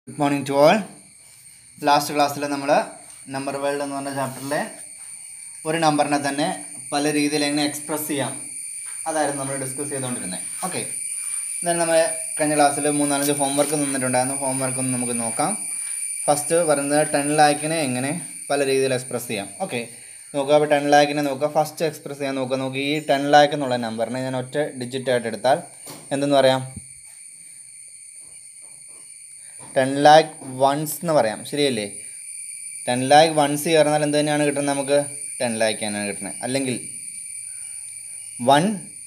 good morning to all last ക്ലാസ്സിൽ നമ്മൾ number world എന്ന് പറഞ്ഞ ചാപ്റ്ററിലെ ഒരു നമ്പറിനെ തന്നെ പല രീതിയിൽ എങ്ങനെ എക്സ്പ്രസ് ചെയ്യാം അതായിരുന്നു നമ്മൾ ഡിസ്കസ് ചെയ്തുകൊണ്ടിരുന്നത് ഓക്കെ എന്നാൽ നമ്മൾ കഴിഞ്ഞ ക്ലാസ്സിൽ മൂന്നാലഞ്ച് ഹോംവർക്ക് നിന്നിട്ടുണ്ടായിരുന്നു ഹോംവർക്ക് ഒന്ന് നമുക്ക് നോക്കാം ഫസ്റ്റ് പറയുന്നത് ടെൻ ലാക്കിനെ എങ്ങനെ പല രീതിയിൽ എക്സ്പ്രസ് ചെയ്യാം ഓക്കെ നോക്കുക അപ്പോൾ ടെൻ ലാക്കിനെ നോക്കുക ഫസ്റ്റ് എക്സ്പ്രസ് ചെയ്യാൻ നോക്കുക നോക്കുക ഈ ടെൻ ലാക്ക് എന്നുള്ള നമ്പറിനെ ഞാൻ ഒറ്റ ഡിജിറ്റ് ആയിട്ട് എടുത്താൽ എന്തെന്ന് പറയാം ടെൻ ലാക്ക് വൺസ് എന്ന് പറയാം ശരിയല്ലേ ടെൻ ലാക്ക് വൺസ് ചേർന്നാൽ എന്ത് തന്നെയാണ് കിട്ടുന്നത് നമുക്ക് ടെൻ ലാക്ക് തന്നെയാണ് കിട്ടുന്നത് അല്ലെങ്കിൽ വൺ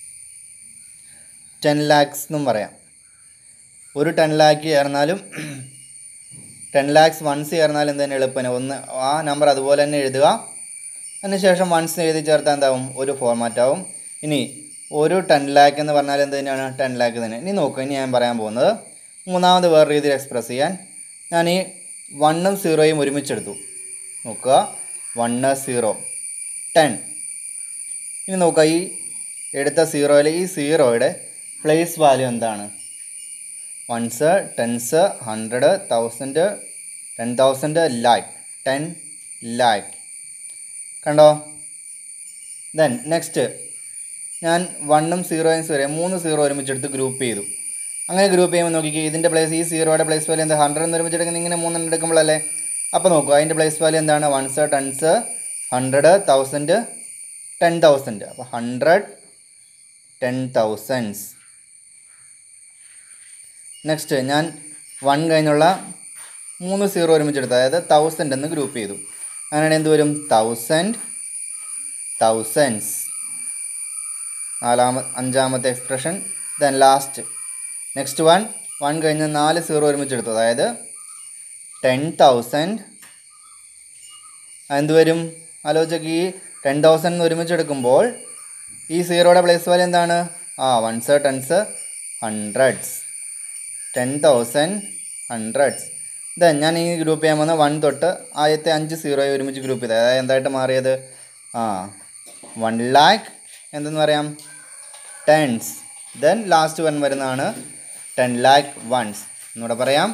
ടെൻ ലാക്സ് എന്നും പറയാം ഒരു ടെൻ ലാക്ക് ചേർന്നാലും ടെൻ ലാക്സ് വൺസ് ചേർന്നാൽ എന്ത് തന്നെ എളുപ്പമാണ് ഒന്ന് ആ നമ്പർ അതുപോലെ തന്നെ എഴുതുക അതിനുശേഷം വൺസ് എഴുതി ചേർത്താൽ എന്താവും ഒരു ഫോർമാറ്റ് ആവും ഇനി ഒരു ടെൻ ലാക്ക് എന്ന് പറഞ്ഞാൽ എന്ത് തന്നെയാണ് ടെൻ ലാക്ക് തന്നെ ഇനി നോക്കുക ഇനി ഞാൻ പറയാൻ പോകുന്നത് മൂന്നാമത് വേറെ രീതിയിൽ എക്സ്പ്രസ് ചെയ്യാൻ ഞാൻ ഈ വണ്ണും സീറോയും ഒരുമിച്ചെടുത്തു നോക്കുക വണ്ണ് സീറോ ടെൻ ഇനി നോക്കുക ഈ എടുത്ത സീറോയിലെ ഈ സീറോയുടെ പ്ലേസ് വാല്യൂ എന്താണ് ones tens hundred thousand ten thousand lakh ten lakh കണ്ടോ ദെൻ നെക്സ്റ്റ് ഞാൻ വണ്ണും സീറോയും സീറോ മൂന്ന് സീറോ ഒരുമിച്ചെടുത്ത് ഗ്രൂപ്പ് ചെയ്തു അങ്ങനെ ഗ്രൂപ്പ് ചെയ്യുമ്പോൾ നോക്കിക്കേ ഇതിൻ്റെ പ്ലേസ് ഈ സീറോയുടെ പ്ലേസ് വാല്യൂ എന്താ ഹൺഡ്രഡ് എന്ന് ഒരുമിച്ചെടുക്കുന്ന ഇങ്ങനെ മൂന്നെണ്ണം എടുക്കുമ്പോഴല്ലേ അപ്പോൾ നോക്കുക അതിൻ്റെ പ്ലേസ് വാല്യൂ എന്താണ് ones tens hundred thousand ten thousand അപ്പോൾ ഹൺഡ്രഡ് ടെൻ തൗസൻഡ്സ് നെക്സ്റ്റ് ഞാൻ വൺ കഴിഞ്ഞുള്ള മൂന്ന് സീറോ ഒരുമിച്ചെടുത്തു അതായത് തൗസൻഡ് എന്ന് ഗ്രൂപ്പ് ചെയ്തു അങ്ങനെയാണെങ്കിൽ എന്ത് വരും തൗസൻഡ് തൗസൻഡ്സ് നാലാമ അഞ്ചാമത്തെ expression then last next one one കഴിഞ്ഞ് നാല് സീറോ ഒരുമിച്ചെടുത്തു അതായത് ടെൻ തൗസൻഡ് എന്ത് വരും ആലോചിച്ചൊക്കെ ഈ ടെൻ തൗസൻഡ് ഒരുമിച്ചെടുക്കുമ്പോൾ ഈ സീറോയുടെ പ്ലേസ് വാല്യൂ എന്താണ് ആ ones tens hundreds ten thousand hundreds then ഞാൻ ഈ ഗ്രൂപ്പ് ചെയ്യാൻ വന്ന വൺ തൊട്ട് ആദ്യത്തെ അഞ്ച് സീറോയെ ഒരുമിച്ച് ഗ്രൂപ്പ് ചെയ്തത് അതായത് എന്തായിട്ട് മാറിയത് ആ വൺ ലാക്ക് എന്തെന്ന് പറയാം ടെൻസ് ദെൻ ലാസ്റ്റ് വൺ വരുന്നതാണ് ടെൻ ലാക്ക് വൺസ് എന്നൂടെ പറയാം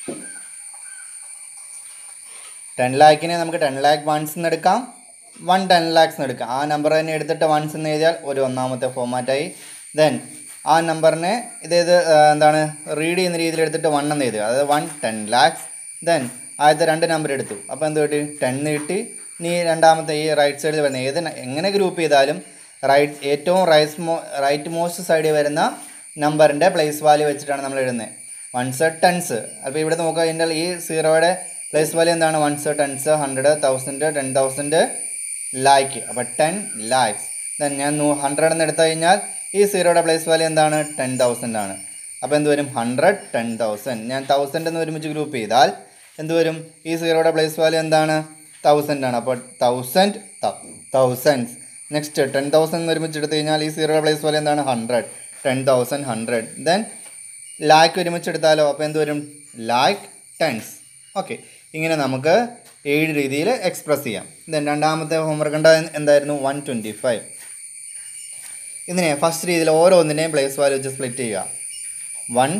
ടെൻ ലാക്കിനെ നമുക്ക് ടെൻ ലാക്ക് വൺസ് എന്ന് എടുക്കാം വൺ ടെൻ ലാക്സ് എന്ന് എടുക്കാം ആ നമ്പർ തന്നെ എടുത്തിട്ട് വൺസ് എന്ന് എഴുതിയാൽ ഒരു ഒന്നാമത്തെ ഫോമാറ്റായി ദെൻ ആ നമ്പറിനെ ഇതേത് എന്താണ് റീഡ് ചെയ്യുന്ന രീതിയിൽ എടുത്തിട്ട് വൺ എന്ന് എഴുതുക അതായത് വൺ ടെൻ ലാക്സ് ദെൻ ആദ്യത്തെ രണ്ട് നമ്പർ എടുത്തു അപ്പോൾ എന്ത് കിട്ടി ടെൻ കിട്ടി ഇനി രണ്ടാമത്തെ ഈ റൈറ്റ് സൈഡിൽ വരുന്ന ഏത് ന- എങ്ങനെ ഗ്രൂപ്പ് ചെയ്താലും റൈറ്റ് ഏറ്റവും റൈറ്റ് മോ റൈറ്റ് മോസ്റ്റ് സൈഡിൽ വരുന്ന നമ്പറിൻ്റെ പ്ലേസ് വാല്യൂ വെച്ചിട്ടാണ് നമ്മൾ എഴുതുന്നത് വൺസ് ടെൻസ് അപ്പോൾ ഇവിടെ നോക്കുക ഇതിൻ്റെ ഈ സീറോയുടെ പ്ലേസ് വാല്യൂ എന്താണ് ones tens hundred thousand ten thousand lakh അപ്പോൾ ടെൻ ലാക്സ് ദെൻ ഞാൻ ഹൺഡ്രഡ് എന്ന് എടുത്തു കഴിഞ്ഞാൽ ഈ സീറോയുടെ പ്ലേസ് വാല്യൂ എന്താണ് ടെൻ തൗസൻഡ് ആണ് അപ്പോൾ എന്ത് വരും ഹൺഡ്രഡ് ടെൻ തൗസൻഡ് ഞാൻ തൗസൻഡ് എന്ന് ഒരുമിച്ച് ഗ്രൂപ്പ് ചെയ്താൽ എന്ത് വരും ഈ സീറോയുടെ പ്ലേസ് വാല്യൂ എന്താണ് തൗസൻഡ് ആണ് അപ്പോൾ thousand thousands next ten thousand എന്ന് ഒരുമിച്ച് എടുത്തു കഴിഞ്ഞാൽ ഈ സീറോയുടെ പ്ലേസ് വാല്യൂ എന്താണ് hundred ten thousand hundred then lakh ഒരുമിച്ച് എടുത്താലോ അപ്പോൾ എന്ത് വരും ലാക്ക് ടെൻസ് ഓക്കെ ഇങ്ങനെ നമുക്ക് ഏഴ് രീതിയിൽ എക്സ്പ്രസ് ചെയ്യാം ദെൻ രണ്ടാമത്തെ ഹോംവർക്ക് കണ്ട എന്തായിരുന്നു വൺ ട്വൻറ്റി ഫൈവ് ഇതിനെ ഫസ്റ്റ് രീതിയിൽ ഓരോന്നിൻ്റെയും പ്ലേസ് വാല്യൂ വെച്ച് സ്പ്ലിറ്റ് ചെയ്യുക one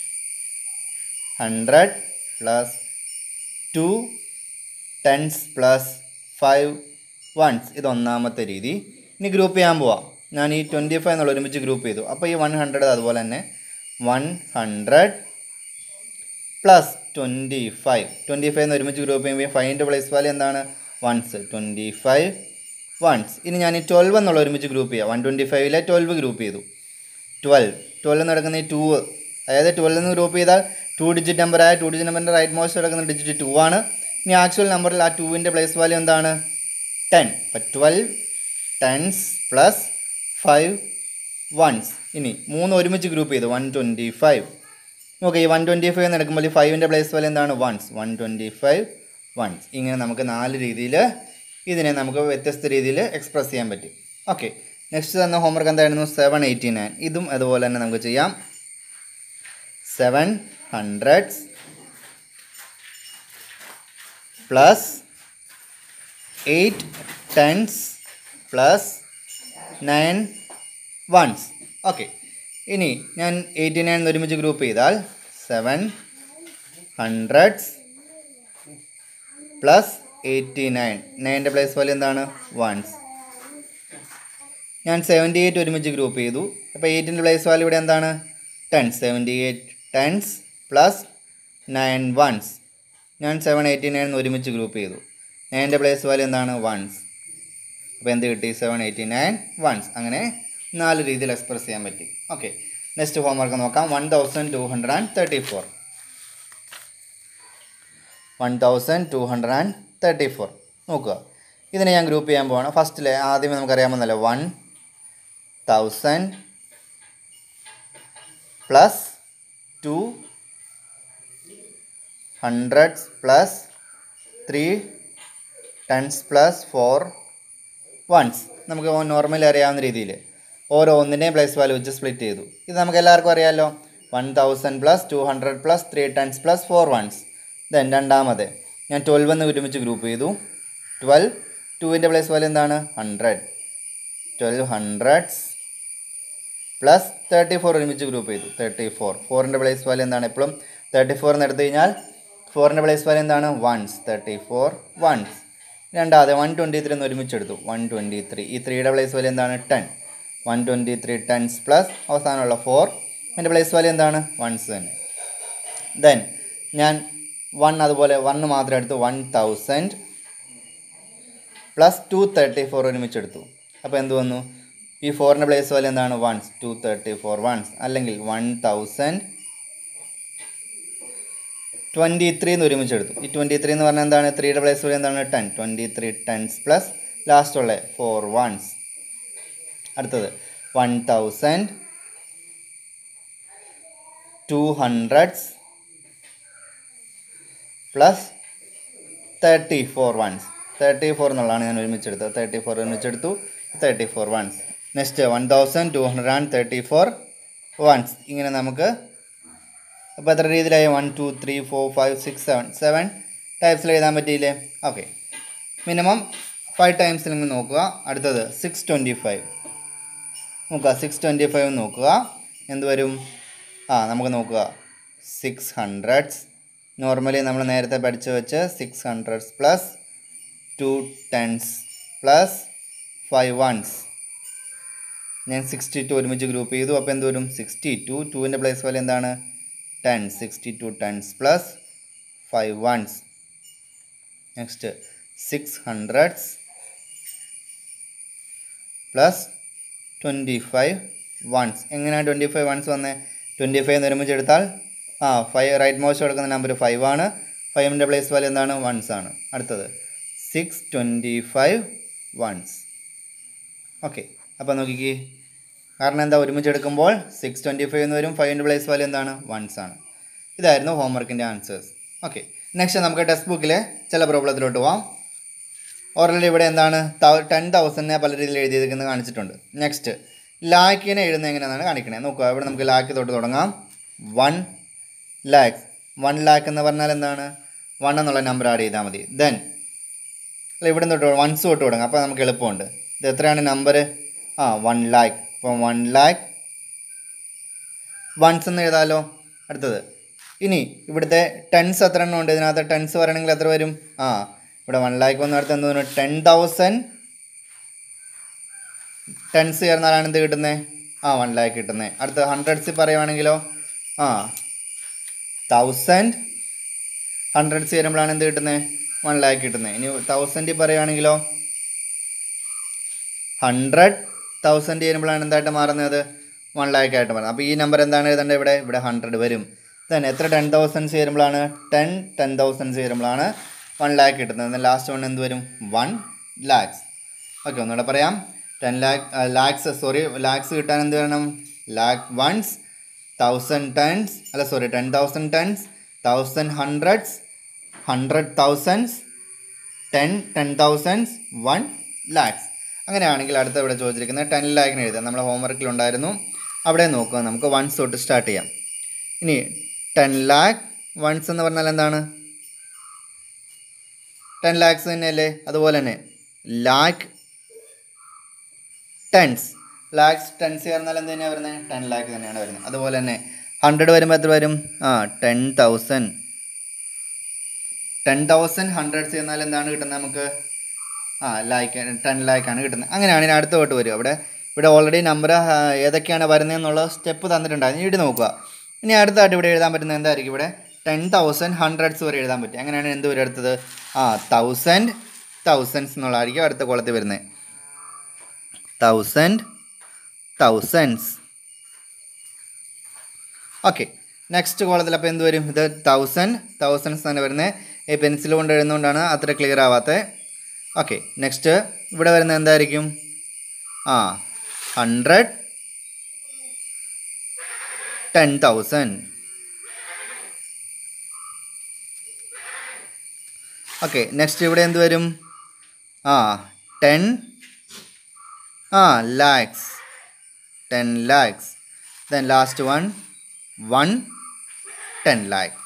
hundred plus two tens plus five ones ഇത് ഒന്നാമത്തെ രീതി ഇനി ഗ്രൂപ്പ് ചെയ്യാൻ പോവാം ഞാൻ ഈ ട്വൻറ്റി ഫൈവ് എന്നുള്ള ഒരുമിച്ച് ഗ്രൂപ്പ് ചെയ്തു അപ്പോൾ ഈ വൺ ഹൺഡ്രഡ് അതുപോലെ തന്നെ one hundred plus twenty five twenty five എന്ന് ഒരുമിച്ച് ഗ്രൂപ്പ് ചെയ്യുമ്പോൾ ഫൈവിൻ്റെ പ്ലേസ് വാല്യൂ എന്താണ് വൺസ് ട്വൻറ്റി ഫൈവ് വൺസ് ഇനി ഞാൻ ഈ ട്വൽവ് എന്നുള്ള ഒരുമിച്ച് ഗ്രൂപ്പ് ചെയ്യാം വൺ ട്വൻറ്റി ഫൈവിലെ ട്വൽവ് ഗ്രൂപ്പ് ചെയ്തു ട്വൽവ് ട്വൽവ് എന്ന് നടക്കുന്ന ഈ ടൂ അതായത് ട്വൽവ് എന്ന് ഗ്രൂപ്പ് ചെയ്താൽ two digit number two digit നമ്പറിൻ്റെ റൈറ്റ് മോസ്റ്റ് കിടക്കുന്ന ഡിജിറ്റ് ടു ആണ് ഇനി ആക്ച്വൽ നമ്പറിൽ ആ ടൂവിൻ്റെ പ്ലേസ് വാല്യൂ എന്താണ് ടെൻ അപ്പം twelve tens plus five ones ഇനി മൂന്ന് ഒരുമിച്ച് ഗ്രൂപ്പ് ചെയ്തു വൺ ട്വൻറ്റി ഫൈവ് ഓക്കെ ഈ വൺ ട്വൻറ്റി ഫൈവ് എന്ന് എടുക്കുമ്പോൾ ഈ ഫൈവിൻ്റെ പ്ലേസ് വാല്യൂ എന്താണ് ones one twenty five ones ഇങ്ങനെ നമുക്ക് നാല് രീതിയിൽ ഇതിനെ നമുക്ക് വ്യത്യസ്ത രീതിയിൽ എക്സ്പ്രസ് ചെയ്യാൻ പറ്റും ഓക്കെ നെക്സ്റ്റ് തന്ന ഹോംവർക്ക് എന്തായിരുന്നു സെവൻ എയ്റ്റി നയൻ ഇതും അതുപോലെ തന്നെ നമുക്ക് ചെയ്യാം seven hundreds plus eight tens plus nine ones okay ഇനി ഞാൻ എയ്റ്റി നയൻ ഒരുമിച്ച് ഗ്രൂപ്പ് ചെയ്താൽ seven hundreds plus eighty nine നയൻ്റെ പ്ലേസ് വാല്യൂ എന്താണ് വൺസ് ഞാൻ സെവൻറ്റി എയ്റ്റ് ഒരുമിച്ച് ഗ്രൂപ്പ് ചെയ്തു അപ്പോൾ എയ്റ്റിൻ്റെ പ്ലേസ് വാല്യൂ ഇവിടെ എന്താണ് ten seventy eight tens plus nine ones ഞാൻ സെവൻ എയ്റ്റി നയൻ ഒരുമിച്ച് ഗ്രൂപ്പ് ചെയ്തു നയൻ്റെ പ്ലേസ് വാല്യൂ എന്താണ് വൺസ് അപ്പോൾ എന്ത് കിട്ടി സെവൻ എയ്റ്റി നയൻ വൺസ് അങ്ങനെ നാല് രീതിയിൽ എക്സ്പ്രസ് ചെയ്യാൻ പറ്റി ഓക്കെ നെക്സ്റ്റ് ഹോംവർക്ക് നോക്കാം one thousand two hundred and thirty four one thousand two hundred and thirty four നോക്കുക ഇതിനെ ഞാൻ ഗ്രൂപ്പ് ചെയ്യാൻ പോവാണ് ഫസ്റ്റിലെ ആദ്യമേ നമുക്കറിയാമെന്നല്ലോ one thousand plus two hundreds plus three tens plus four ones നമുക്ക് നോർമലി അറിയാവുന്ന രീതിയിൽ ഓരോ ഒന്നിൻ്റെയും പ്ലേസ് വാല്യൂ വെച്ച് സ്പ്ലിറ്റ് ചെയ്തു ഇത് നമുക്ക് എല്ലാവർക്കും അറിയാമല്ലോ one thousand plus two hundred plus three tens plus four ones then രണ്ടാമത് ഞാൻ ട്വൽവ് എന്ന് ഒരുമിച്ച് ഗ്രൂപ്പ് ചെയ്തു ട്വൽവ് ടുവിൻ്റെ പ്ലേസ് വാല്യൂ എന്താണ് hundred twelve hundreds plus thirty four ഒരുമിച്ച് ഗ്രൂപ്പ് ചെയ്തു തേർട്ടി ഫോർ ഫോറിൻ്റെ പ്ലേസ് വാല്യൂ എന്താണ് എപ്പോഴും തേർട്ടി ഫോർ എന്ന് എടുത്തു കഴിഞ്ഞാൽ ഫോറിൻ്റെ പ്ലേസ് വാല്യൂ എന്താണ് വൺസ് തേർട്ടി ഫോർ വൺസ് രണ്ടാമത് വൺ ട്വൻറ്റി ത്രീ എന്ന് ഒരുമിച്ച് എടുത്തു വൺ ട്വൻറ്റി ത്രീ ഈ ത്രീയുടെ പ്ലേസ് വാല്യൂ എന്താണ് ten one twenty three tens plus അവസാനമുള്ള ഫോർ എൻ്റെ പ്ലേസ് വാല്യൂ എന്താണ് വൺസ് തന്നെ ദെൻ ഞാൻ വൺ അതുപോലെ വണ്ണ് മാത്രം എടുത്തു one thousand plus two thirty four ഒരുമിച്ച് എടുത്തു അപ്പോൾ എന്ത് വന്നു ഈ ഫോറിൻ്റെ പ്ലേസ് വാല്യൂ എന്താണ് ones two thirty four ones അല്ലെങ്കിൽ വൺ തൗസൻഡ് ട്വൻറ്റി ത്രീ എന്ന് ഒരുമിച്ച് എടുത്തു ഈ ട്വൻറ്റി ത്രീ എന്ന് പറഞ്ഞാൽ എന്താണ് ത്രീയുടെ പ്ലേസ് വാല്യൂ എന്താണ് ten twenty three tens plus ലാസ്റ്റുള്ള ഫോർ വൺസ് അടുത്തത് one thousand two hundreds plus thirty four ones thirty four എന്നുള്ളതാണ് ഞാൻ ഒരുമിച്ചെടുത്തത് തേർട്ടി ഫോർ ഒരുമിച്ചെടുത്തു thirty four ones next one thousand two hundred and thirty four ones ഇങ്ങനെ നമുക്ക് അപ്പോൾ എത്ര രീതിയിലായി one two three four five six seven seven ടൈപ്സിൽ എഴുതാൻ പറ്റിയില്ലേ ഓക്കെ മിനിമം ഫൈവ് ടൈംസിൽ നിങ്ങൾ നോക്കുക അടുത്തത് സിക്സ് ട്വൻറ്റി ഫൈവ് നോക്കുക സിക്സ് ട്വൻറ്റി ഫൈവ് നോക്കുക എന്ത് വരും ആ നമുക്ക് നോക്കുക സിക്സ് ഹൺഡ്രഡ്സ് നോർമലി നമ്മൾ നേരത്തെ പഠിച്ചു വെച്ച് six hundreds plus two tens plus five ones ഞാൻ സിക്സ്റ്റി ടു ഒരുമിച്ച് ഗ്രൂപ്പ് ചെയ്തു അപ്പോൾ എന്ത് വരും സിക്സ്റ്റി ടു ടുവിൻ്റെ പ്ലേസ് പോലെ എന്താണ് ten sixty two tens plus five ones next six hundreds plus twenty five ones എങ്ങനെയാണ് ട്വൻറ്റി ഫൈവ് വൺസ് വന്നത് ട്വൻറ്റി ഫൈവ് എന്ന് ഒരുമിച്ച് എടുത്താൽ ആ ഫൈവ് റൈറ്റ് മോസ്റ്റ് കൊടുക്കുന്ന നമ്പർ ഫൈവ് ആണ് ഫൈവിൻ്റെ പ്ലേസ് വാല്യൂ എന്താണ് വൺസ് ആണ് അടുത്തത് six twenty five ones okay അപ്പോൾ നോക്കിക്കേ കാരണം എന്താ ഒരുമിച്ച് എടുക്കുമ്പോൾ സിക്സ് ട്വൻറ്റി ഫൈവ് എന്ന് വരും ഫൈവിൻ്റെ പ്ലേസ് വാല്യൂ എന്താണ് വൺസ് ആണ് ഇതായിരുന്നു ഹോംവർക്കിൻ്റെ ആൻസേഴ്സ് ഓക്കെ നെക്സ്റ്റ് നമുക്ക് ടെക്സ്റ്റ് ബുക്കിലെ ചില പ്രോബ്ലത്തിലോട്ട് പോവാം ഓൾറെഡി ഇവിടെ എന്താണ് ടെൻ തൗസൻഡിനെ പല രീതിയിൽ എഴുതിയിരിക്കുന്നത് കാണിച്ചിട്ടുണ്ട് നെക്സ്റ്റ് ലാക്കിനെ എഴുതുന്നത് എങ്ങനെയാണെന്നാണ് കാണിക്കണേ നോക്കുക ഇവിടെ നമുക്ക് ലാക്ക് തൊട്ട് തുടങ്ങാം വൺ ലാക്സ് വൺ ലാക്ക് എന്ന് പറഞ്ഞാൽ എന്താണ് വൺ എന്നുള്ള നമ്പർ ആഡ് ചെയ്താൽ മതി ദെൻ അല്ല ഇവിടെ തൊട്ട് വൺസ് തൊട്ട് തുടങ്ങാം അപ്പോൾ നമുക്ക് എളുപ്പമുണ്ട് ഇത് എത്രയാണ് നമ്പർ ആ വൺ ലാക്ക് അപ്പോൾ വൺ ലാക്ക് വൺസ് എന്ന് എഴുതാലോ അടുത്തത് ഇനി ഇവിടുത്തെ ടെൻസ് എത്ര എണ്ണം ഉണ്ട് ഇതിനകത്ത് ടെൻസ് പറയണമെങ്കിൽ എത്ര വരും ആ ഇവിടെ വൺ ലാക്ക് വന്ന അടുത്ത് എന്ത് വരും ടെൻ തൗസൻഡ് ടെൻസ് ചേർന്നാലാണ് എന്ത് കിട്ടുന്നത് ആ വൺ ലാക്ക് കിട്ടുന്നത് അടുത്ത ഹൺഡ്രഡ്സ് പറയുവാണെങ്കിലോ ആ തൗസൻഡ് ഹൺഡ്രഡ്സ് ചേരുമ്പോഴാണ് എന്ത് കിട്ടുന്നത് വൺ ലാക്ക് കിട്ടുന്നത് ഇനി തൗസൻഡ് പറയുവാണെങ്കിലോ ഹൺഡ്രഡ് തൗസൻഡ് ചെയ്യുമ്പോഴാണ് എന്തായിട്ട് മാറുന്നത് വൺ ലാക്ക് ആയിട്ട് മാറുന്നത് അപ്പോൾ ഈ നമ്പർ എന്താണ് എഴുതേണ്ടത് ഇവിടെ ഇവിടെ ഹൺഡ്രഡ് വരും തന്നെ എത്ര ടെൻ തൗസൻഡ് ചേരുമ്പോഴാണ് ടെൻ ടെൻ തൗസൻഡ് ചേരുമ്പോഴാണ് വൺ ലാക്ക് കിട്ടുന്നത് ലാസ്റ്റ് വൺ എന്ത് വരും വൺ ലാക്സ് ഓക്കെ ഒന്നുകൂടെ പറയാം ടെൻ ലാക്ക് ലാക്സ് സോറി ലാക്സ് കിട്ടാൻ എന്ത് വേണം ലാക്ക് വൺസ് തൗസൻഡ് ടെൻസ് അല്ല sorry ten thousand tens thousand hundreds hundred thousands ten ten thousands one lakhs അങ്ങനെയാണെങ്കിൽ അടുത്ത ഇവിടെ ചോദിച്ചിരിക്കുന്നത് ടെൻ ലാക്കിന് എഴുതാം നമ്മുടെ ഹോംവർക്കിലുണ്ടായിരുന്നു അവിടെ നോക്കുക നമുക്ക് വൺസ് തൊട്ട് സ്റ്റാർട്ട് ചെയ്യാം ഇനി ടെൻ ലാക്ക് വൺസ് എന്ന് പറഞ്ഞാൽ എന്താണ് ടെൻ ലാക്സ് തന്നെയല്ലേ അതുപോലെ തന്നെ ലാക്ക് ടെൻസ് ലാക്സ് ടെൻസ് ചേർന്നാൽ എന്ത് തന്നെയാണ് വരുന്നത് ടെൻ ലാക്ക് തന്നെയാണ് വരുന്നത് അതുപോലെ തന്നെ ഹൺഡ്രഡ് വരുമ്പോൾ എത്ര വരും ആ ten thousand ten thousand hundreds എന്നാൽ എന്താണ് കിട്ടുന്നത് നമുക്ക് ആ ലാക്ക് ടെൻ ലാക്കാണ് കിട്ടുന്നത് അങ്ങനെയാണ് ഇനി അടുത്ത തൊട്ട് വരിക അവിടെ ഇവിടെ ഓൾറെഡി നമ്പർ ഏതൊക്കെയാണ് വരുന്നതെന്നുള്ള സ്റ്റെപ്പ് തന്നിട്ടുണ്ട് അതിന് എഴുതി നോക്കുക ഇനി അടുത്തായിട്ട് ഇവിടെ എഴുതാൻ പറ്റുന്നത് എന്തായിരിക്കും ഇവിടെ ടെൻ തൗസൻഡ് ഹൺഡ്രഡ്സ് വരെ എഴുതാൻ പറ്റും അങ്ങനെയാണ് എന്ത് വരെ എടുത്തത് ആ തൗസൻഡ് തൗസൻഡ്സ് എന്നുള്ളതായിരിക്കും അടുത്ത കോളത്തിൽ വരുന്നത് തൗസൻഡ് തൗസൻഡ്സ് ഓക്കെ നെക്സ്റ്റ് കോളത്തിൽ അപ്പോൾ എന്ത് വരും ഇത് തൗസൻഡ് തൗസൻഡ്സ് തന്നെ വരുന്നത് ഈ പെൻസിൽ കൊണ്ട് എഴുതുന്നതുകൊണ്ടാണ് അത്ര ക്ലിയർ ആവാത്തത് ഓക്കെ നെക്സ്റ്റ് ഇവിടെ വരുന്നത് എന്തായിരിക്കും ആ hundred ten thousand okay next ഇവിടെ എന്ത് വരും ആ ടെൻ ആ lakhs ten lakhs then last one one ten lakh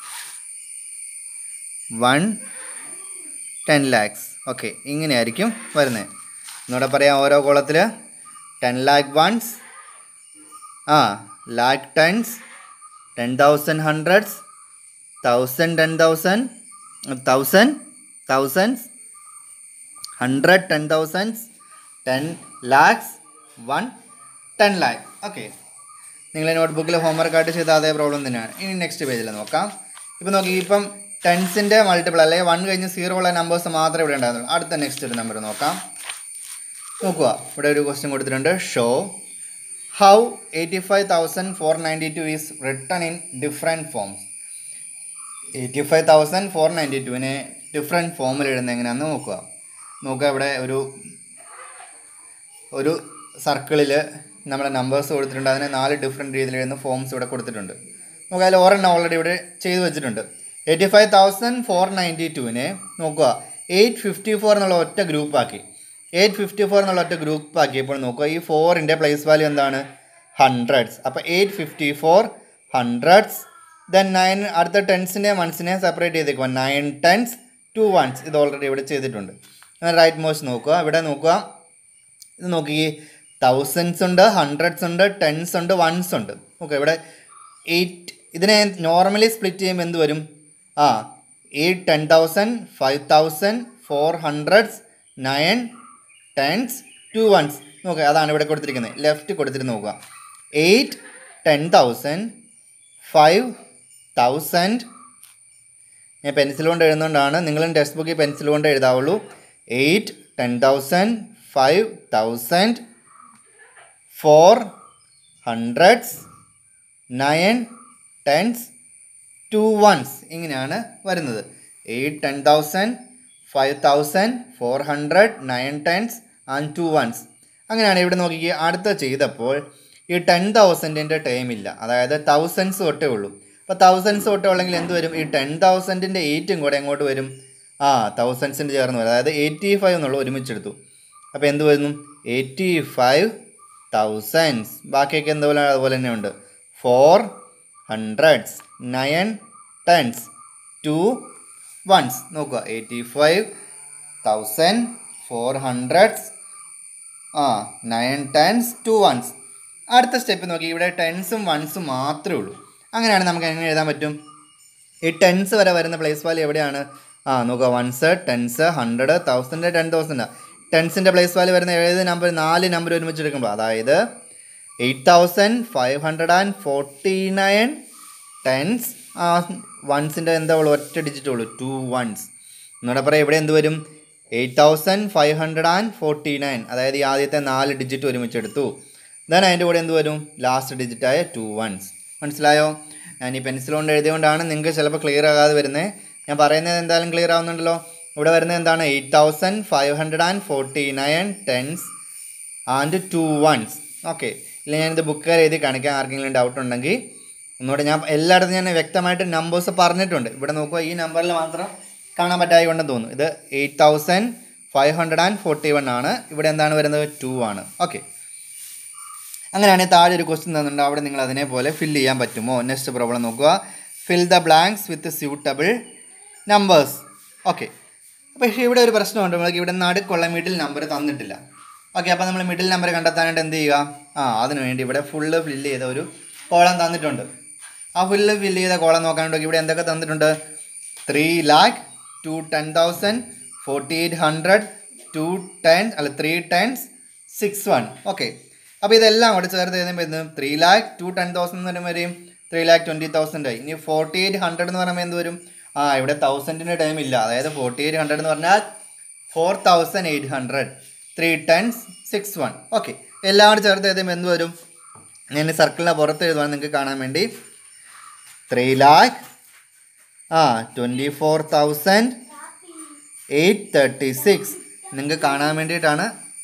one ten lakhs okay ഇങ്ങനെയായിരിക്കും വരുന്നത് ഒന്നുകൂടെ പറയാം ഓരോ കോളത്തിൽ ടെൻ ലാക്ക് വൺസ് ആ lakh tens ten thousand hundreds thousand ten thousand thousand thousands hundred ten thousands ten lakhs one ten lakh okay നിങ്ങൾ നോട്ട്ബുക്കിൽ ഹോംവർക്ക് ആയിട്ട് ചെയ്ത അതേ പ്രോബ്ലം തന്നെയാണ് ഇനി നെക്സ്റ്റ് പേജിൽ നോക്കാം ഇപ്പം നോക്കി ഇപ്പം ടെൻസിൻ്റെ മൾട്ടിപ്പിൾ അല്ലെങ്കിൽ വൺ കഴിഞ്ഞ് സീറോ ഉള്ള നമ്പേഴ്സ് മാത്രമേ ഇവിടെ ഉണ്ടായിരുന്നുള്ളൂ അടുത്ത നെക്സ്റ്റ് ഒരു നമ്പർ നോക്കാം നോക്കുക ഇവിടെ ഒരു ക്വസ്റ്റ്യൻ കൊടുത്തിട്ടുണ്ട് show how eighty five thousand four ninety two is written in different forms eighty five thousand four ninety ടുവിനെ ഡിഫറെൻറ്റ് ഫോമിൽ എഴുതുന്നത് എങ്ങനെയാണെന്ന് നോക്കുക നോക്കുക ഇവിടെ ഒരു ഒരു സർക്കിളിൽ നമ്മുടെ നമ്പേഴ്സ് കൊടുത്തിട്ടുണ്ട് അതിന് നാല് ഡിഫറെൻറ്റ് രീതിയിൽ എഴുതുന്ന ഫോംസ് ഇവിടെ കൊടുത്തിട്ടുണ്ട് നമുക്ക് അതിൽ ഒരെണ്ണം ഓൾറെഡി ഇവിടെ ചെയ്തു വെച്ചിട്ടുണ്ട് eighty five thousand four ninety ടുവിനെ നോക്കുക എയ്റ്റ് ഫിഫ്റ്റി ഫോർ എന്നുള്ള ഒറ്റ ഗ്രൂപ്പാക്കി എയ്റ്റ് ഫിഫ്റ്റി ഫോർ എന്നുള്ള ഒറ്റ ഗ്രൂപ്പ് ആക്കിയപ്പോൾ നോക്കുക ഈ ഫോറിൻ്റെ പ്ലേസ് വാല്യൂ എന്താണ് ഹൺഡ്രഡ്സ് അപ്പോൾ eight fifty four hundreds then nine അടുത്ത ടെൻസിനെ വൺസിനെ സെപ്പറേറ്റ് ചെയ്തേക്കുക നയൻ ടെൻസ് ടു വൺസ് ഇത് ഓൾറെഡി ഇവിടെ ചെയ്തിട്ടുണ്ട് റൈറ്റ് മോസ്റ്റ് നോക്കുക ഇവിടെ നോക്കുക ഇത് നോക്കി തൗസൻഡ്സ് ഉണ്ട് ഹൺഡ്രഡ്സ് ഉണ്ട് ടെൻസ് ഉണ്ട് വൺസ് ഉണ്ട് ഓക്കെ ഇവിടെ എയ്റ്റ് ഇതിനെ നോർമലി സ്പ്ലിറ്റ് ചെയ്യുമ്പോൾ എന്ത് വരും ആ eight ten thousand five thousand four hundreds nine tens two ones നോക്കുക അതാണ് ഇവിടെ കൊടുത്തിരിക്കുന്നത് ലെഫ്റ്റ് കൊടുത്തിട്ട് നോക്കുക eight ten thousand five thousand ഞാൻ പെൻസിൽ കൊണ്ട് എഴുതുന്നതുകൊണ്ടാണ് നിങ്ങളും ടെക്സ്റ്റ് ബുക്കിൽ പെൻസിൽ കൊണ്ട് എഴുതാവുള്ളൂ eight ten thousand five thousand four hundreds nine tens two ones ഇങ്ങനെയാണ് വരുന്നത് eight ten thousand five thousand four hundred nine tens and two ones അങ്ങനെയാണ് ഇവിടെ നോക്കിക്കുക അടുത്ത ചെയ്തപ്പോൾ ഈ ടെൻ തൗസൻഡിൻ്റെ ടൈം ഇല്ല അതായത് തൗസൻഡ്സ് തൊട്ടേ ഉള്ളൂ അപ്പോൾ തൗസൻഡ്സ് തൊട്ടേ ഉള്ളെങ്കിൽ എന്ത് വരും ഈ ടെൻ തൗസൻഡിൻ്റെ എയ്റ്റും കൂടെ എങ്ങോട്ട് വരും ആ തൗസൻഡ്സിൻ്റെ ചേർന്ന് വരും അതായത് എയ്റ്റി ഫൈവ് എന്നുള്ള ഒരുമിച്ചെടുത്തു അപ്പോൾ എന്ത് വരുന്നു എയ്റ്റി ഫൈവ് തൗസൻഡ്സ് ബാക്കിയൊക്കെ എന്തുപോലെ അതുപോലെ തന്നെ ഉണ്ട് four hundreds nine tens two ones നോക്കുക eighty five thousand four hundreds ആ നയൻ ടെൻസ് ടു വൺസ് അടുത്ത സ്റ്റെപ്പ് നോക്കി ഇവിടെ ടെൻസും വൺസും മാത്രമേ ഉള്ളൂ അങ്ങനെയാണ് നമുക്ക് എങ്ങനെ എഴുതാൻ പറ്റും ഈ ടെൻസ് വരെ വരുന്ന പ്ലേസ് വാല്യൂ എവിടെയാണ് ആ നോക്കുക ones tens hundred thousand ten thousand ടെൻസിൻ്റെ പ്ലേസ് വാല്യൂ വരുന്ന ഏത് നമ്പർ നാല് നമ്പർ ഒരുമിച്ച് എടുക്കുമ്പോൾ അതായത് eight thousand five hundred and forty nine tens ആ വൺസിൻ്റെ എന്താ ഉള്ളൂ ഒറ്റ ഡിജിറ്റ് ഉള്ളൂ ടു വൺസ് എന്നൂടെ പറയാം ഇവിടെ എന്ത് വരും eight thousand five hundred and forty nine അതായത് ഈ ആദ്യത്തെ നാല് ഡിജിറ്റ് ഒരുമിച്ച് എടുത്തു ദെൻ അതിൻ്റെ കൂടെ എന്ത് വരും ലാസ്റ്റ് ഡിജിറ്റായ ടു വൺസ് മനസ്സിലായോ ഞാൻ ഈ പെൻസിൽ കൊണ്ട് എഴുതിയതുകൊണ്ടാണ് നിങ്ങൾക്ക് ചിലപ്പോൾ ക്ലിയർ ആകാതെ വരുന്നത് ഞാൻ പറയുന്നത് എന്തായാലും ക്ലിയർ ആവുന്നുണ്ടല്ലോ ഇവിടെ വരുന്നത് എന്താണ് eight thousand five hundred and forty nine tens and two ones okay ഇല്ല ഞാനിത് ബുക്കുകാർ എഴുതി കാണിക്കാം ആർക്കെങ്കിലും ഡൗട്ട് ഉണ്ടെങ്കിൽ ഒന്നുകൂടെ ഞാൻ എല്ലായിടത്തും ഞാൻ വ്യക്തമായിട്ട് നമ്പേഴ്സ് പറഞ്ഞിട്ടുണ്ട് ഇവിടെ നോക്കുക ഈ നമ്പറിൽ മാത്രം കാണാൻ പറ്റായി കൊണ്ടെന്ന് തോന്നുന്നു ഇത് eight thousand five hundred and forty one ആണ് ഇവിടെ എന്താണ് വരുന്നത് ടു ആണ് ഓക്കെ അങ്ങനെയാണെങ്കിൽ താഴെ ഒരു ക്വസ്റ്റ്യൻ തന്നിട്ടുണ്ട് അവിടെ നിങ്ങൾ അതിനെ പോലെ ഫില്ല് ചെയ്യാൻ പറ്റുമോ നെക്സ്റ്റ് പ്രോബ്ലം നോക്കുക fill the blanks with suitable numbers okay പക്ഷേ ഇവിടെ ഒരു പ്രശ്നമുണ്ട് നമ്മൾക്ക് ഇവിടെ നടുക്കുള്ള മിഡിൽ നമ്പർ തന്നിട്ടില്ല ഓക്കെ അപ്പോൾ നമ്മൾ മിഡിൽ നമ്പർ കണ്ടെത്താനായിട്ട് എന്ത് ചെയ്യുക ആ അതിന് വേണ്ടി ഇവിടെ ഫുള്ള് ഫില്ല് ചെയ്ത ഒരു കോളം തന്നിട്ടുണ്ട് ആ ഫുള്ള് ഫില്ല് ചെയ്ത കോളം നോക്കാനായിട്ട് ഇവിടെ എന്തൊക്കെ തന്നിട്ടുണ്ട് three lakh two ten thousand forty eight hundred two ten അല്ല three tens six one okay അപ്പോൾ ഇതെല്ലാം കൂടെ ചേർത്ത് എഴുതുമ്പോൾ എന്ത് three lakh two ten thousand എന്ന് പറയുമ്പോൾ വരും ത്രീ ലാക്ക് ട്വൻറ്റി തൗസൻഡ് ആയി ഇനി ഫോർട്ടി എയ്റ്റ് ഹൺഡ്രഡ് എന്ന് പറയുമ്പോൾ എന്ത് വരും ആ ഇവിടെ തൗസൻഡിൻ്റെ ടൈം ഇല്ല അതായത് ഫോർട്ടി എയ്റ്റ് ഹൺഡ്രഡ് എന്ന് പറഞ്ഞാൽ four thousand eight hundred three tens six one okay എല്ലാം കൂടെ ചേർത്ത് എഴുതുമ്പോൾ എന്ത് വരും ഞാൻ സർക്കിളിനെ പുറത്ത് എഴുതുവാണ് നിങ്ങൾക്ക് കാണാൻ വേണ്ടി ത്രീ ലാക്ക് ആ twenty four thousand eight thirty six നിങ്ങൾക്ക് കാണാൻ വേണ്ടിയിട്ടാണ്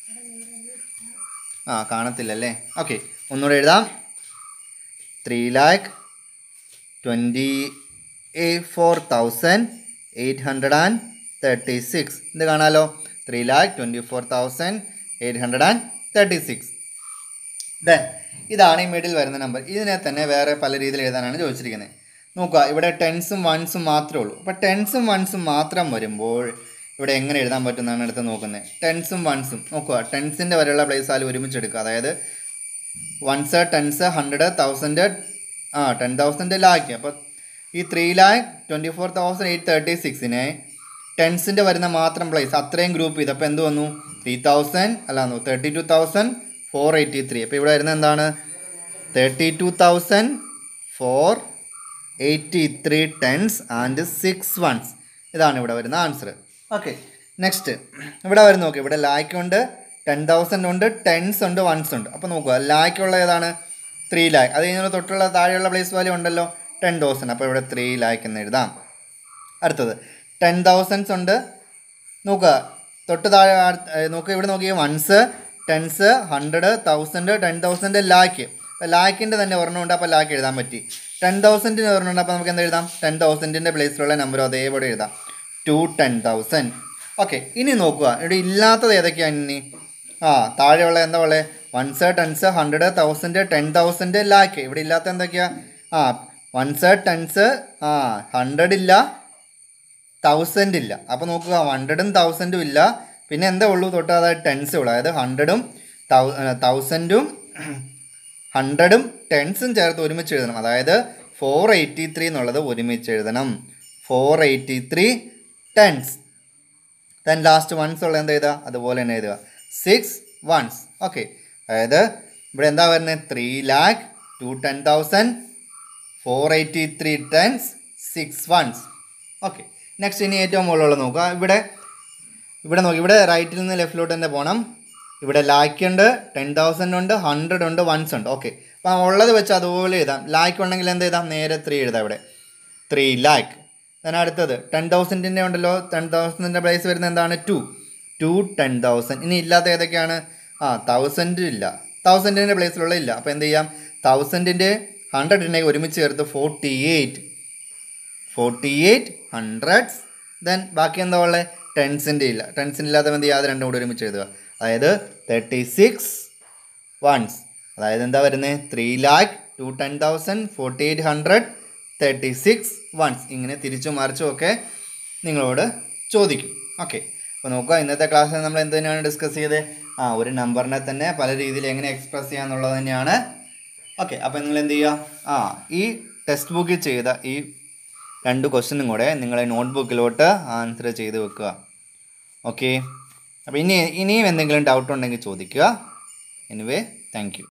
ആ കാണത്തില്ലല്ലേ ഓക്കെ ഒന്നുകൂടെ എഴുതാം three lakh twenty four thousand eight hundred and thirty six ഇത് കാണാലോ three lakh twenty four thousand eight hundred and thirty six then ഇതാണ് ഈ മിഡിൽ വരുന്ന നമ്പർ ഇതിനെ തന്നെ വേറെ പല രീതിയിൽ എഴുതാനാണ് ചോദിച്ചിരിക്കുന്നത് നോക്കുക ഇവിടെ ടെൻസും വൺസും മാത്രമേ ഉള്ളൂ അപ്പോൾ ടെൻസും വൺസും മാത്രം വരുമ്പോൾ ഇവിടെ എങ്ങനെ എഴുതാൻ പറ്റുമെന്നാണ് അടുത്ത് നോക്കുന്നത് ടെൻസും വൺസും നോക്കുക ടെൻസിൻ്റെ വരെയുള്ള പ്ലേസ് ആലും ഒരുമിച്ച് എടുക്കുക അതായത് വൺസ് ടെൻസ് ഹൺഡ്രഡ് തൗസൻഡ് ആ ടെൻ തൗസൻഡ് ലാക്ക് അപ്പോൾ ഈ three lakh twenty four thousand eight thirty സിക്സിനെ ടെൻസിൻ്റെ വരുന്ന മാത്രം പ്ലേസ് അത്രയും ഗ്രൂപ്പ് ചെയ്ത് അപ്പോൾ എന്ത് വന്നു ത്രീ തൗസൻഡ് അല്ല thirty two thousand four eighty three അപ്പോൾ ഇവിടെ വരുന്നത് എന്താണ് thirty two thousand four eighty three tens and six ones ഇതാണ് ഇവിടെ വരുന്ന ആൻസർ ഓക്കെ നെക്സ്റ്റ് ഇവിടെ വരുന്ന നോക്കി ഇവിടെ ലാക്ക് ഉണ്ട് ടെൻ തൗസൻഡ് ഉണ്ട് ടെൻസ് ഉണ്ട് വൺസ് ഉണ്ട് അപ്പോൾ നോക്കുക ലാക്കുള്ള ഏതാണ് ത്രീ ലാക്ക് അത് കഴിഞ്ഞാൽ തൊട്ടുള്ള താഴെയുള്ള പ്ലേസ് വാല്യൂ ഉണ്ടല്ലോ ടെൻ തൗസൻഡ് അപ്പോൾ ഇവിടെ ത്രീ ലാക്ക് എന്ന് എഴുതാം അടുത്തത് ടെൻ തൗസൻഡ്സ് ഉണ്ട് നോക്കുക തൊട്ട് താഴെ അടുത്ത- ഏ, നോക്കുക ഇവിടെ നോക്കിയ ones tens hundred thousand ten thousand lakh അപ്പോൾ ലാക്കിൻ്റെ തന്നെ ഒരെണ്ണം ഉണ്ട് അപ്പോൾ ലാക്ക് എഴുതാൻ പറ്റി ടെൻ തൗസൻഡിന് ഒരെണ്ണം ഉണ്ട് അപ്പോൾ നമുക്ക് എന്ത് എഴുതാം ടെൻ തൗസൻഡിൻ്റെ പ്ലേസിലുള്ള നമ്പർ അതേപോലെ എഴുതാം ടു ടെൻ തൗസൻഡ് ഓക്കെ ഇനി നോക്കുക ഇവിടെ ഇല്ലാത്തത് ഏതൊക്കെയാണ് ഇനി ആ താഴെയുള്ള എന്താ പറയുക ones tens hundred thousand ten thousand lakh ഇവിടെ ഇല്ലാത്ത എന്തൊക്കെയാ ആ വൺസ് ടെൻസ് ആ ഹൺഡ്രഡ് ഇല്ല തൗസൻഡ് ഇല്ല അപ്പോൾ നോക്കുക ഹൺഡ്രഡും തൗസൻഡും ഇല്ല പിന്നെ എന്താ ഉള്ളൂ തൊട്ട് അതായത് ടെൻസ് ഉള്ളൂ അതായത് ഹൺഡ്രഡും തൗസൻഡും ഹൺഡ്രഡും ടെൻസും ചേർത്ത് ഒരുമിച്ച് എഴുതണം അതായത് ഫോർ എയ്റ്റി ത്രീ എന്നുള്ളത് ഒരുമിച്ച് എഴുതണം four eighty three tens then last ones ഉള്ള എന്താ എഴുതുക അതുപോലെ തന്നെ എഴുതുക സിക്സ് വൺസ് ഓക്കെ അതായത് ഇവിടെ എന്താ വരുന്നത് three lakh two ten thousand four eighty three tens six ones okay next ഇനി ഏറ്റവും മുകളിലുള്ള നോക്കുക ഇവിടെ ഇവിടെ നോക്കി ഇവിടെ റൈറ്റിൽ നിന്ന് ലെഫ്റ്റിലോട്ട് തന്നെ പോകണം ഇവിടെ ലാക്ക് ഉണ്ട് ടെൻ തൗസൻഡ് ഉണ്ട് ഹൺഡ്രഡ് ഉണ്ട് വൺസ് ഉണ്ട് ഓക്കെ അപ്പം ഉള്ളത് വെച്ച് അതുപോലെ എഴുതാം ലാക്ക് ഉണ്ടെങ്കിൽ എന്ത് എഴുതാം നേരെ ത്രീ എഴുതാം ഇവിടെ ത്രീ ലാക്ക് then അടുത്തത് ടെൻ തൗസൻഡിൻ്റെ ഉണ്ടല്ലോ ടെൻ തൗസൻഡിൻ്റെ പ്രൈസ് വരുന്നത് എന്താണ് ടു ടു ടെൻ തൗസൻഡ് ഇനി ഇല്ലാത്ത ഏതൊക്കെയാണ് ആ തൗസൻഡ് ഇല്ല തൗസൻഡിൻ്റെ പ്ലേസിലുള്ള ഇല്ല അപ്പോൾ എന്ത് ചെയ്യാം തൗസൻഡിൻ്റെ ഹൺഡ്രഡിനെ ഒരുമിച്ച് ചേർത്ത് forty eight forty eight hundreds then ബാക്കി എന്താ ഉള്ളത് ടെൻസിൻ്റെ ഇല്ല ടെൻസിൻ്റെ ഇല്ലാത്ത എന്ത് ചെയ്യുക അത് രണ്ടും കൂടി ഒരുമിച്ച് എഴുതുക അതായത് തേർട്ടി സിക്സ് വൺസ് അതായത് എന്താ വരുന്നത് three lakh two ten thousand forty eight hundred thirty six ones ഇങ്ങനെ തിരിച്ചും മറിച്ചും ഒക്കെ നിങ്ങളോട് ചോദിക്കും ഓക്കെ അപ്പോൾ നോക്കുക ഇന്നത്തെ ക്ലാസ്സിൽ നമ്മൾ എന്ത് തന്നെയാണ് ഡിസ്കസ് ചെയ്തത് ആ ഒരു നമ്പറിനെ തന്നെ പല രീതിയിൽ എങ്ങനെ എക്സ്പ്രസ് ചെയ്യുക എന്നുള്ളത് തന്നെയാണ് ഓക്കെ അപ്പോൾ നിങ്ങൾ എന്ത് ചെയ്യുക ആ ഈ ടെക്സ്റ്റ് ബുക്കിൽ ചെയ്ത ഈ രണ്ട് ക്വസ്റ്റ്യനും കൂടെ നിങ്ങൾ നോട്ട്ബുക്കിലോട്ട് ആൻസർ ചെയ്ത് വെക്കുക ഓക്കെ അപ്പോൾ ഇനി ഇനിയും എന്തെങ്കിലും ഡൗട്ട് ഉണ്ടെങ്കിൽ ചോദിക്കുക എനിവേ താങ്ക് യു